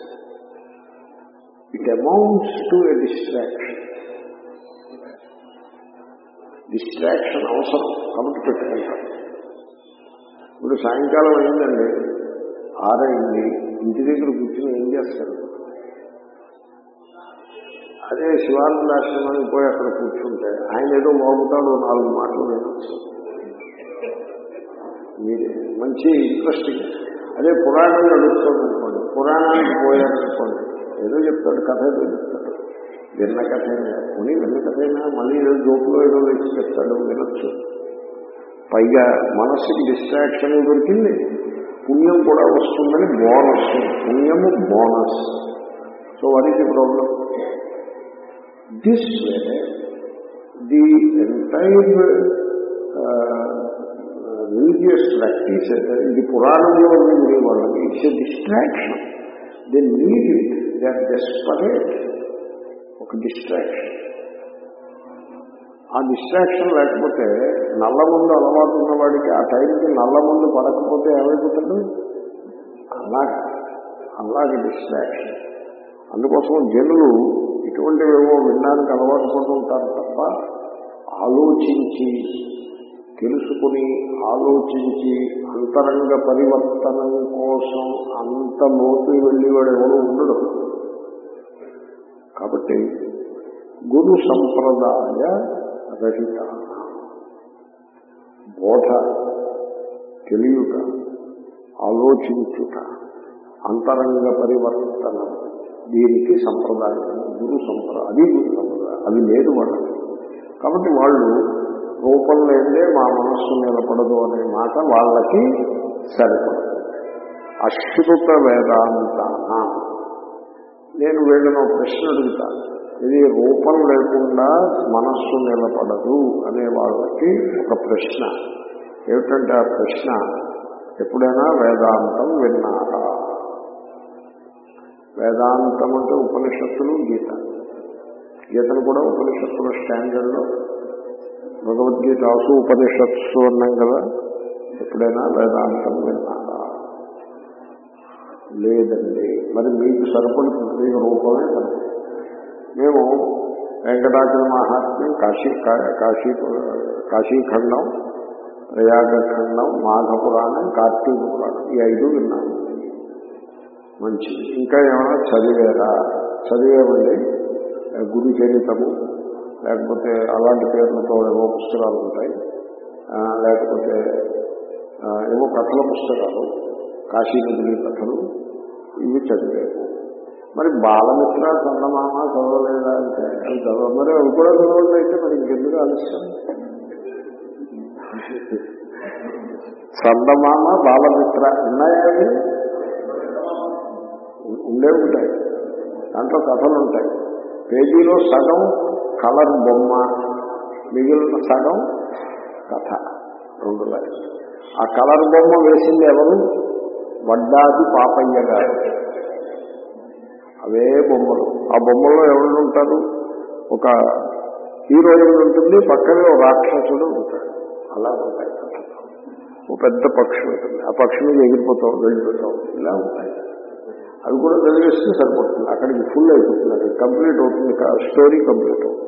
S1: it amounts to a distraction distraction అవసరం కాబట్టి పెట్టుకుంటారు ఇప్పుడు సాయంకాలం అయిందండి ఆరైంది ఇంటి దగ్గర కూర్చొని ఏం చేస్తారు అదే శివానందాశ్రమానికి పోయి అక్కడ కూర్చుంటే ఆయన ఏదో బాగుతాడు నాలుగు మాటలు వినొచ్చు మీరు మంచి ఇంట్రెస్టింగ్ అదే పురాణం నడుస్తుంది అనుకోండి పురాణానికి పోయారనుకోండి ఏదో చెప్తాడు కథ ఏదో చెప్తాడు విన్న కథ అయినా కొని విన్న కథ అయినా మళ్ళీ ఏదో జోకులో ఏదో వేసి చెప్తాడు వినొచ్చు పైగా మనస్సుకి డిస్ట్రాక్షన్ దొరికింది పుణ్యం కూడా వస్తుందని బోనస్ పుణ్యము bonus so what is the problem this way the entire religious practice ఇది పురాణంలో ఉండే వాళ్ళకి it's a distraction they need it they are desperate ఒక డిస్ట్రాక్షన్ ఆ డిస్ట్రాక్షన్ లేకపోతే నల్ల ముందు అలవాటు ఉన్నవాడికి ఆ టైంకి నల్ల ముందు పడకపోతే ఏమైపోతాడు అలాగే అలాగే డిస్ట్రాక్షన్ అందుకోసం జనులు ఇటువంటివేవో వినడానికి అలవాటు పడుతుంటారు తప్ప ఆలోచించి తెలుసుకుని ఆలోచించి అంతరంగ పరివర్తనం కోసం అంత లోతు వెళ్ళేవాడు ఎవడు ఉండడు కాబట్టి గురు సంప్రదాయ రహిత బోధ తెలియట ఆలోచించుట అంతరంగ పరివర్తన దీనికి సంప్రదాయం గురు సంప్రదాయం అది గురు సంప్రదాయం అది లేదు వాళ్ళకి కాబట్టి వాళ్ళు రూపం లేదే మా మనస్సు నిలబడదు అనే మాట వాళ్ళకి సరిపడదు అశ్రుత వేదాంతాన నేను వీళ్ళను ఒక ప్రశ్న అడుగుతాను ఇది రూపం లేకుండా మనస్సు నిలబడదు అనే వాళ్ళకి ఒక ప్రశ్న ఏమిటంటే ఆ ప్రశ్న ఎప్పుడైనా వేదాంతం విన్నారా వేదాంతం అంటే ఉపనిషత్తులు గీత గీతను కూడా ఉపనిషత్తుల స్టాండర్డ్లో భగవద్గీత ఆసు ఉపనిషత్సు అన్నాం కదా ఎప్పుడైనా వేదాంతం విన్నారా లేదండి మరి మీకు సరిపడుతుంది మీకు రూపమే సరిపడుతుంది మేము వెంకటాచల మహాత్మ్యం కాశీ కా- కాశీ కాశీఖండం ప్రయాగఖండం మాఘపురాణం కార్తీక పురాణం ఈ ఐదు విన్నాము మంచిది ఇంకా ఏమైనా చదివారా చదివేవండి గురు చరితము లేకపోతే అలాంటి పేర్లతో ఏవో పుస్తకాలు ఉంటాయి ఆ, లేకపోతే ఆ, ఏవో కథల పుస్తకాలు కాశీ నదిలి కథలు ఇవి చదివాము మరి బాలమిత్ర చందమామ చదవలేదా అంటే అవి చదవ మరి అవి కూడా చదవండి అయితే మరి ఇంకెందుకు ఆలస్యం చందమామ బాలమిత్ర ఉన్నాయా అవి? ఉండే ఉంటాయి దాంట్లో కథలు ఉంటాయి పేజీలో సగం కలర్ బొమ్మ మిగిలిన సగం కథ రెండు లైన్స్ ఆ కలర్ బొమ్మ వేసింది ఎవరు వడ్డాది పాపయ్య గారు అవే బొమ్మలు ఆ బొమ్మల్లో ఎవరు ఉంటారు ఒక హీరోయిన్ ఉంటుంది పక్కనే ఒక రాక్షసుడు ఉంటాడు అలా ఉంటాయి కథలు. ఓ పెద్ద పక్షి ఉంటుంది ఆ పక్షి మీద ఎగిరిపోతాం వెళ్ళిపోతాం ఇలా ఉంటాయి అవి కూడా చదివేస్తే సరిపోతుంది అక్కడికి ఫుల్ అయిపోతుంది అక్కడ కంప్లీట్ అవుతుంది స్టోరీ కంప్లీట్ అవుతుంది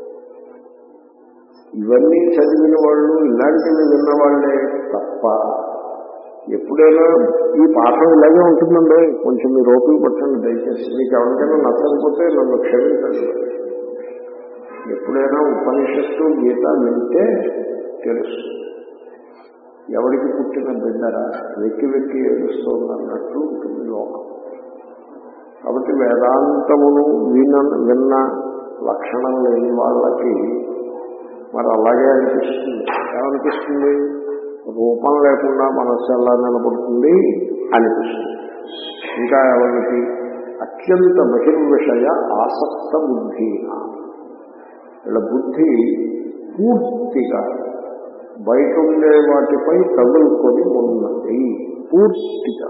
S1: ఇవన్నీ చదివిన వాళ్ళు ఇలాంటివి విన్న వాళ్ళే తప్ప ఎప్పుడైనా ఈ పాఠం ఇలాగే ఉంటుందండి కొంచెం మీరు ఓపిక పట్టండి దయచేసి మీకు ఎవరికైనా నచ్చకపోతే నన్ను క్షమించండి ఎప్పుడైనా ఉపనిషత్తు గీత వింటే తెలుస్తుంది ఎవరికి పుట్టిన బిడ్డరా వెక్కి వెక్కి ఏడుస్తోంది అన్నట్టు ఉంటుంది లోకం కాబట్టి వేదాంతమును విన విన్న లక్షణం లేని వాళ్ళకి మరి అలాగే అనిపిస్తుంది ఏమనిపిస్తుంది రూపం లేకుండా మనస్సు ఎలా నిలబడుతుంది అనిపిస్తుంది ఇంకా ఎవరికి అత్యంత బహిర్విషయ ఆసక్త బుద్ధి వీళ్ళ బుద్ధి పూర్తిగా బయట ఉండే వాటిపై తగులుకొని ఉన్నది పూర్తిగా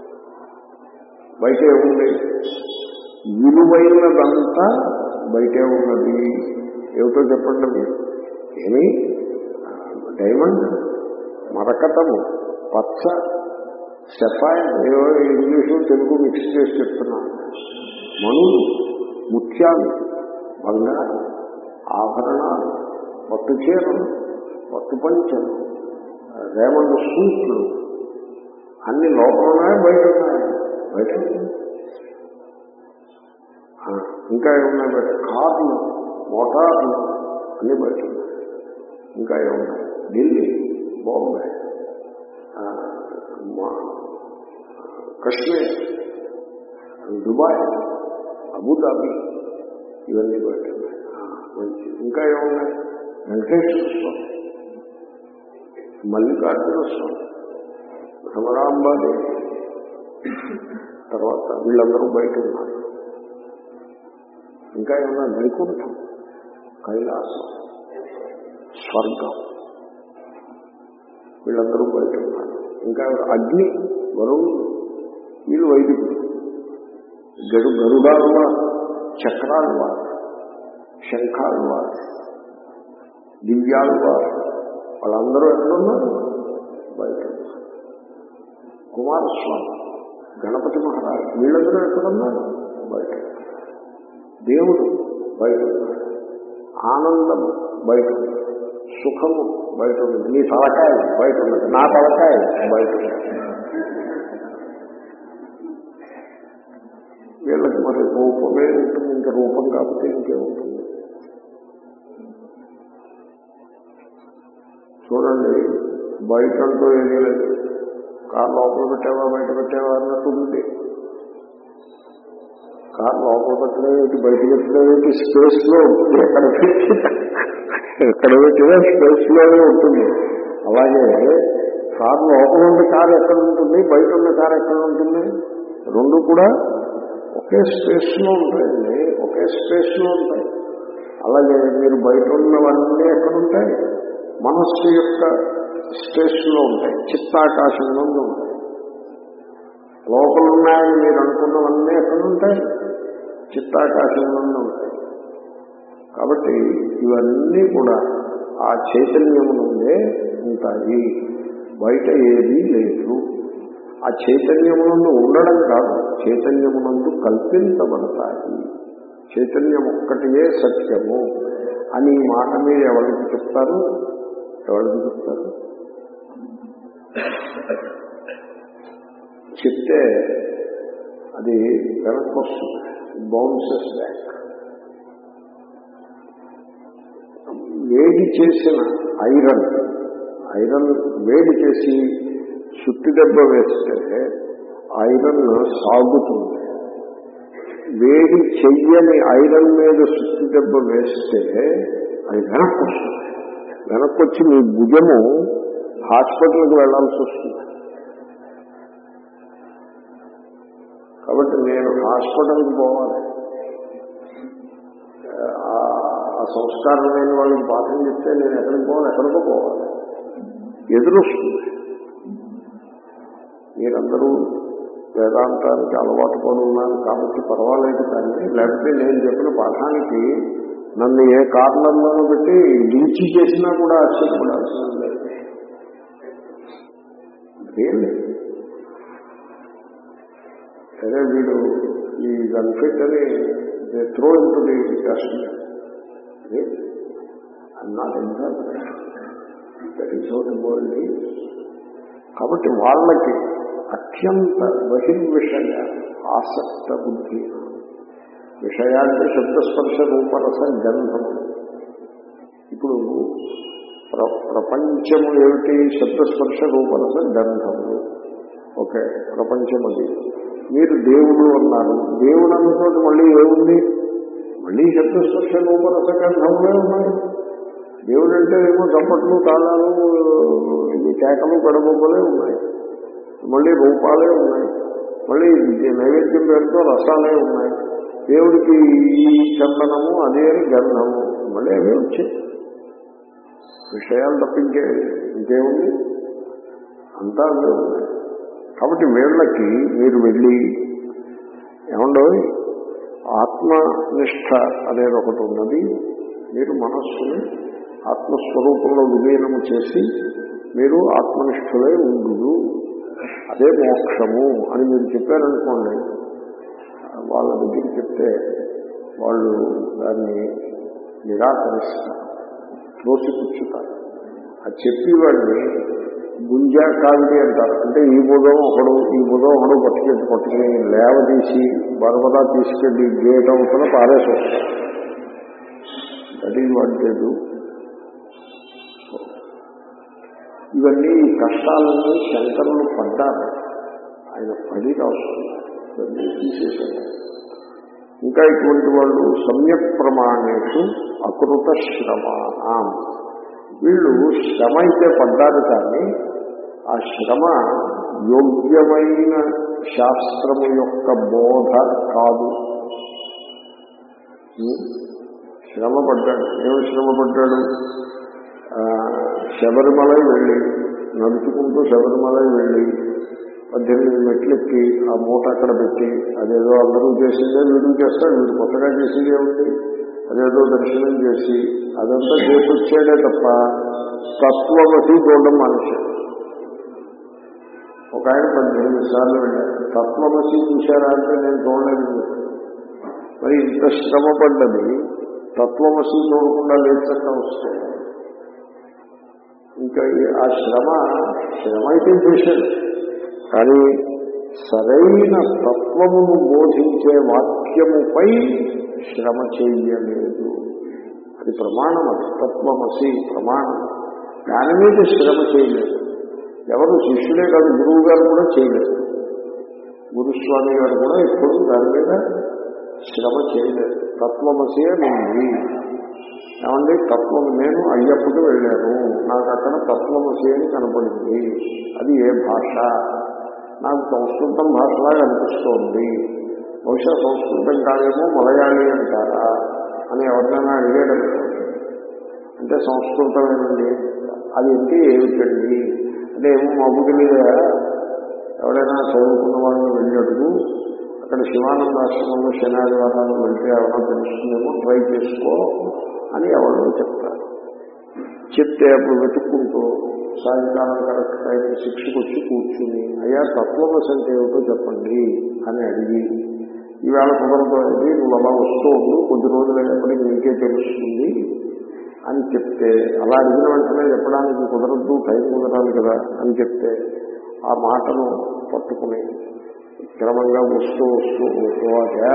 S1: బయటే ఉంది విలువైనదంతా బయటే ఉన్నది ఏమిటో చెప్పండి మీరు ఏమి డైమండ్ మరకతము పచ్చ సెఫాయం ఏవో ఇంగ్లీషు తెలుగు మిక్స్ చేసి చెప్తున్నాను మణులు ముత్యాలు బంగారం ఆభరణాలు పట్టు చీరలు పట్టు పంచలు రేమండ్ సూట్లు అన్ని లోపల ఉన్నాయి బయట ఉన్నాయి బయట ఉన్నాయి. ఆ, ఇంకా ఏమున్నాయి బయట కార్లు మోటార్లు అన్ని బయట ఉన్నాయి ఇంకా ఏమున్నాయి ఢిల్లీ బాంబే ఆ, మా- కశ్మీర్ దుబాయ్ అబుదాబి ఇవన్నీ బయట ఉన్నాయి ఆ, మంచి ఇంకా ఏమున్నాయి వెంకటేశ్వర స్వామి మల్లికార్జున స్వామి భ్రమరాంబాదేవి తర్వాత వీళ్ళందరూ బయట ఉన్నారు ఇంకా ఏమన్నా వైకుంఠం కైలాసం స్వర్గం వీళ్ళందరూ బయట ఉన్నారు ఇంకా ఎవరు? అగ్ని వరుణుడు వీళ్ళు వైదికులు గరు గరుడాలు వారు చక్రాలు వారు శంఖాలు వారు దివ్యాలు వారు వాళ్ళందరూ ఎక్కడున్నారు బయట ఉన్నారు. కుమారస్వామి గణపతి మహారాజు వీళ్ళందరూ ఎక్కడున్నారు బయట ఉన్నారు. దేవుడు బయట ఉన్నాడు ఆనందము బయట ఉంది సుఖము బయట ఉంది నీ తలకాయ బయట ఉన్నది నా తలకాయ బయట ఉంది వీళ్ళకి మరి రూపమే ఉంటుంది ఇంకా రూపం కాకపోతే ఇంకేముంటుంది చూడండి బయట అంటూ ఏమీ లేదు కారు లోపల పెట్టావా బయట పెట్టావా అన్నట్టు ఉంది కారు లోపల పెట్టడం ఏంటి బయట పెట్టడం ఏంటి స్పేస్ లో ఉంటుంది ఎక్కడ పెట్టినా ఎక్కడ పెట్టినా స్పేస్ లోనే ఉంటుంది అలాగే కారు లోపల ఉండే కారు ఎక్కడ ఉంటుంది బయట ఉన్న కారు ఎక్కడ ఉంటుంది రెండు కూడా ఒకే స్పేస్ లో ఉంటాయండి ఒకే స్పేస్ లో ఉంటాయి అలాగే మీరు బయట ఉన్నవన్నీ ఎక్కడ ఉంటాయి మనస్సు యొక్క స్పేస్ లో ఉంటాయి చిత్తాకాశంలో ఉంటాయి లోపల ఉన్నాయని మీరు అనుకున్నవన్నీ ఎక్కడ ఉంటాయి చిత్తాకాశంలోనే ఉంటాయి కాబట్టి ఇవన్నీ కూడా ఆ చైతన్యము నుండే ఉంటాయి బయట ఏదీ లేదు ఆ చైతన్యమునందు ఉండడం కాదు చైతన్యమునందు కల్పించబడతాయి చైతన్యం ఒక్కటియే సత్యము అని ఈ మాట మీరు ఎవరికి చెప్తారు ఎవరికి చెప్తారు చెప్తే అది వెనక్కి వస్తుంది బౌన్సెస్ బ్యాక్ వేడి చేసిన ఐరన్ ఐరన్ వేడి చేసి సుత్తి దెబ్బ వేస్తే ఐరన్ సాగుతుంది వేడి చెయ్యని ఐరన్ మీద సుత్తి దెబ్బ వేస్తే అది వెనక్కి వస్తుంది వెనక్కి వచ్చి మీ భుజము హాస్పిటల్కి వెళ్లాల్సి వస్తుంది కాబట్టి నేను హాస్పిటల్కి పోవాలి ఆ ఆ సంస్కారం లేని వాళ్ళకి పాఠం చెప్తే నేను ఎక్కడికి పోవాలి ఎక్కడికో పోవాలి ఎదురొస్తుంది మీరందరూ వేదాంతానికి అలవాటు పడి ఉన్నారు కాబట్టి పర్వాలేదు కానీ లేకపోతే నేను చెప్పిన పాఠానికి నన్ను ఏ కారణంలోనూ పెట్టి లించి చేసినా కూడా ఆశ్చర్యపడాల్సిన లేదు రియల్లీ సరే వీడు ఈ అన్ఫిట్ అని throw into the dustbin not example that is how the world is కాబట్టి వాళ్ళకి అత్యంత బహిర్విషయ ఆసక్త బుద్ధి విషయాన్ని శబ్దస్పర్శ రూపరస గంధం ఇప్పుడు ప్ర ప్రపంచము ఏమిటి శబ్దస్పర్శ రూపరస గంధములు ఓకే ప్రపంచం అది మీరు దేవుడు అన్నారు దేవుడు అన్నతోటి మళ్ళీ ఏముంది మళ్ళీ శబ్దస్పర్శ రూపరస గంధములే ఉన్నాయి దేవుడు అంటే ఏమో చప్పట్లు తాళాలు ఈ కేకలు గడబొబ్బలే ఉన్నాయి మళ్ళీ రూపాలే ఉన్నాయి మళ్ళీ నైవేద్యం పేరుతో రసాలే ఉన్నాయి దేవుడికి ఈ చందనము అదే గంధము మళ్ళీ అవే వచ్చాయి విషయాలు తప్పించే ఇంకేముంది అంతా అవే ఉన్నాయి కాబట్టి వీళ్ళకి మీరు వెళ్ళి ఏమండో ఆత్మనిష్ట అనేది ఒకటి ఉన్నది మీరు మనస్సుని ఆత్మస్వరూపంలో విలీనము చేసి మీరు ఆత్మనిష్ఠులై ఉండు అదే మోక్షము అని మీరు చెప్పారనుకోండి వాళ్ళ దగ్గర చెప్తే వాళ్ళు దాన్ని నిరాకరిస్తారు త్రోసిపుచ్చుతారు అది చెప్పి వాడిని గుంజా కావిడి అంటారు అంటే ఈ బుధం ఒకడు ఈ బుధం ఒకడు పట్టుకెట్టి పట్టుకుని లేవదీసి బరబరా తీసుకెళ్ళి గేట్ అవుతున్న పారేసి వస్తారు దట్ ఈజ్ వాట్ లేదు ఇవన్నీ ఈ కష్టాలన్నీ శంకరులు పడ్డారు ఆయన పడి రాస్తున్నారు ఇవన్నీ తీసేశారు ఇంకా ఇటువంటి వాళ్ళు సమ్యక్ ప్రమాణేషు అకృత శ్రమాణం వీళ్ళు శ్రమ అయితే పడ్డారు కానీ ఆ శ్రమ యోగ్యమైన శాస్త్రము యొక్క బోధ కాదు శ్రమ పడ్డాడు ఏమి శ్రమ పడ్డాడు శబరిమలై వెళ్ళి నడుచుకుంటూ శబరిమలై వెళ్ళి పద్దెనిమిది మెట్లెక్కి ఆ మూట అక్కడ పెట్టి అదేదో అందరూ చేసిందే వీడు చేస్తాడు వీడు కొత్తగా చేసిందే ఉంది అదేదో దర్శనం చేసి అదంతా చేసి వచ్చాడే తప్ప తత్వమసి చూడడం మనిషి ఒక ఆయన పద్దెనిమిది సార్లు వెళ్ళారు తత్వమసి చూశారా అంటే నేను చూడలేదు మరి ఇంత శ్రమ పడ్డది తత్వమసి చూడకుండా లేచక్క వస్తే ఇంకా ఆ శ్రమ శ్రమ అయితే చేశాడు కానీ సరైన తత్వమును బోధించే వాక్యముపై శ్రమ చెయ్యలేదు అది ప్రమాణం అది తత్వమసి ప్రమాణం దాని మీద శ్రమ చేయలేదు ఎవరు శిష్యులే కాదు గురువు గారు కూడా చేయలేదు గురుస్వామి గారు కూడా ఎప్పుడు దాని మీద శ్రమ చేయలేదు తత్వమసి అని ఉంది ఏమండి తత్వం నేను అయ్యప్పుడు వెళ్ళాను నాకు అక్కడ తత్వమసి అని కనపడింది అది ఏ భాష నాకు సంస్కృతం భాషలాగా అనిపిస్తోంది బహుశా సంస్కృతం కాదేమో మలయాళీ అంటారా అని ఎవరినైనా అడిగాడు అంటే సంస్కృతం ఏమండి అది అంటే ఏమిటండి అంటే ఏమో మబ్బు తెలియదా ఎవరైనా చదువుకున్న వాళ్ళని వెళ్ళి అడుగు అక్కడ శివానంద ఆశ్రమంలో శనాదివారాలు వెళ్తే ఎవరో తెలుస్తుందేమో ట్రై చేసుకో అని ఎవరో చెప్తారు చెప్తే అప్పుడు వెతుక్కుంటూ సాయంకాలం కరెక్ట్ టైం శిక్షకు వచ్చి కూర్చుని అయ్యా తత్వమస్ అంటే ఏమిటో చెప్పండి అని అడిగి ఈవేళ కుదరదు అనేది నువ్వు అలా వస్తూ ఉండు కొద్ది రోజులు అయినప్పటికీ నీకే తెలుస్తుంది అని చెప్తే అలా అడిగిన వెంటనే చెప్పడానికి కుదరద్దు టైం కుదరాలి కదా అని చెప్తే ఆ మాటను పట్టుకుని క్రమంగా వస్తూ వస్తూ పోవాగా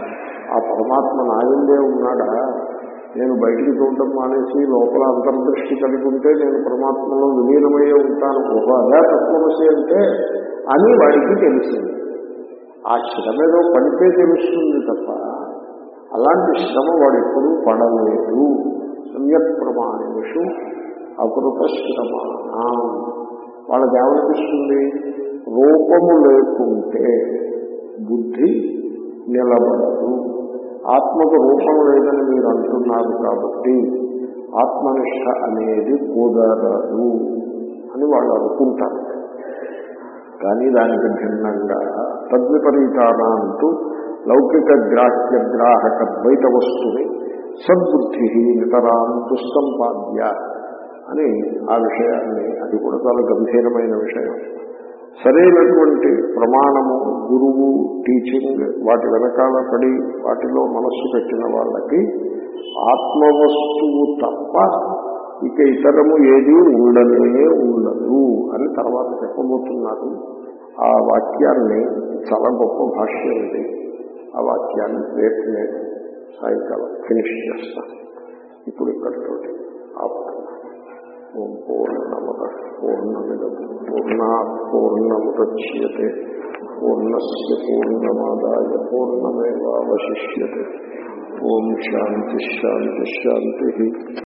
S1: ఆ పరమాత్మ నాయందే ఉన్నాడా నేను బయటికి చూడటం మానేసి లోపల అంతర్దృష్టి కలిగి ఉంటే నేను పరమాత్మలో విలీనమయ్యే ఉంటాను ఓహో అదే తత్వమసి అంటే అని వాడికి తెలిసింది ఆ శ్రమ ఏదో పడితే తెలుస్తుంది తప్ప అలాంటి శ్రమ వాడు ఎప్పుడూ పడలేదు సమ్యక్ ప్రమాణేషు అకృత శ్రమ వాళ్ళకి ఏమనిపిస్తుంది రూపము లేకుంటే బుద్ధి నిలబడదు ఆత్మకు రూపం లేదని మీరు అంటున్నారు కాబట్టి ఆత్మనిష్ట అనేది కుదరదు అని వాళ్ళు అనుకుంటారు కానీ దానికి భిన్నంగా తద్విపరీతానంటూ లౌకిక గ్రాహ్య గ్రాహక ద్వైత వస్తుని సద్బుద్ధి నితరాం దుస్సంపాద్య అని ఆ విషయాన్ని అది కూడా చాలా గంభీరమైన విషయం సరైనటువంటి ప్రమాణము గురువు టీచింగ్ వాటి వెనకాల పడి వాటిలో మనస్సు పెట్టిన వాళ్ళకి ఆత్మవస్తువు తప్ప ఇక ఇతరము ఏది ఉండనే ఉండదు అని తర్వాత చెప్పబోతున్నారు ఆ వాక్యాన్ని చాలా గొప్ప భాష్యం ఇది ఆ వాక్యాన్ని రేపు నేను సాయంకాలం ఫినిష్ చేస్తాను ఇప్పుడు ఇక్కడితోటి ఆపుతున్నాను ఓం పూర్ణమద పూర్ణమిదం పూర్ణా పూర్ణముద్యతే పూర్ణస్ పూర్ణమాదాయ పూర్ణమేవాశిష్యతే ఓం శాంతి శాంతి శాంతి